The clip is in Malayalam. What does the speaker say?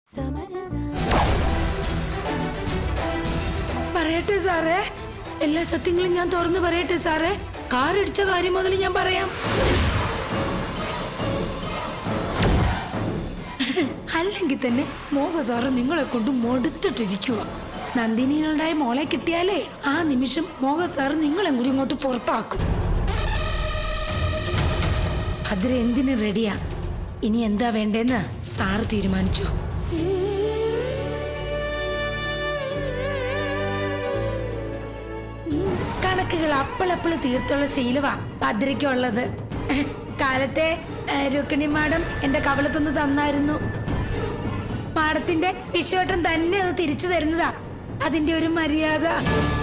പറയട്ടെ സാറേ എല്ലാ സത്യങ്ങളും ഞാൻ തുറന്നു പറയട്ടെ സാറേ കാർ ഇടിച്ച കാര്യം മുതൽ ഞാൻ പറയാം അല്ലെങ്കിൽ തന്നെ മോഹ സാറ് നിങ്ങളെ കൊണ്ട് മടുത്തിട്ടിരിക്കുക നന്ദിനിയിലുണ്ടായ മോളെ കിട്ടിയാലേ ആ നിമിഷം മോഹ സാറ് നിങ്ങളെ കൂടി ഇങ്ങോട്ട് പുറത്താക്കും ഭദ്ര എന്തിനു റെഡിയാ ഇനി എന്താ വേണ്ടേന്ന് സാറ് തീരുമാനിച്ചു കണക്കുകൾ അപ്പളപ്പള് തീർത്തുള്ള ശീലവാ ഭദ്രയ്ക്കുള്ളത് കാലത്തെ ഏ, രുക്മിണി മാഡം എന്റെ കവളത്തൊന്ന് തന്നായിരുന്നു മാഡത്തിന്റെ വിശ്വട്ടൻ തന്നെ അത് തിരിച്ചു തരുന്നതാ അതിന്റെ ഒരു മര്യാദ